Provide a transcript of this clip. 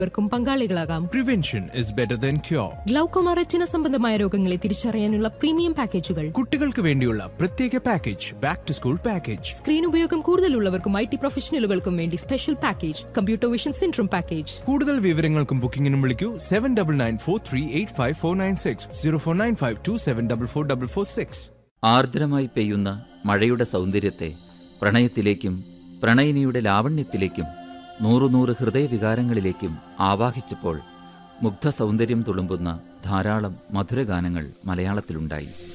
വർക്കും പങ്കാളികളാകാം Prevention is better than cure. Glaucoma retina സംബന്ധമായ രോഗങ്ങളെ തിരിച്ചറിയാനുള്ള പ്രീമിയം പാക്കേജുകൾ കുട്ടികൾക്ക് വേണ്ടിയുള്ള പ്രത്യേക package back to school package screen ഉപയോഗം കൂടുതലുള്ളവർക്കും ഐ ടി പ്രൊഫഷണലുകൾക്കും വേണ്ടി special package computer vision syndrome package കൂടുതൽ വിവരങ്ങൾക്കും ബുക്കിംഗിനും വിളിക്കൂ seven double nine four three eight five four nine six zero four nine five two seven double four double four six ആർദ്രമായി പെയ്യുന്ന മഴയുടെ സൗന്ദര്യത്തെ പ്രണയത്തിലേക്കും പ്രണയിനിയുടെ ലാവണ്യത്തിലേക്കും നൂറു നൂറ് ഹൃദയവികാരങ്ങളിലേക്കും ആവാഹിച്ചപ്പോൾ മുഗ്ധ സൗന്ദര്യം തുളുമ്പുന്ന ധാരാളം മധുരഗാനങ്ങൾ മലയാളത്തിലുണ്ടായി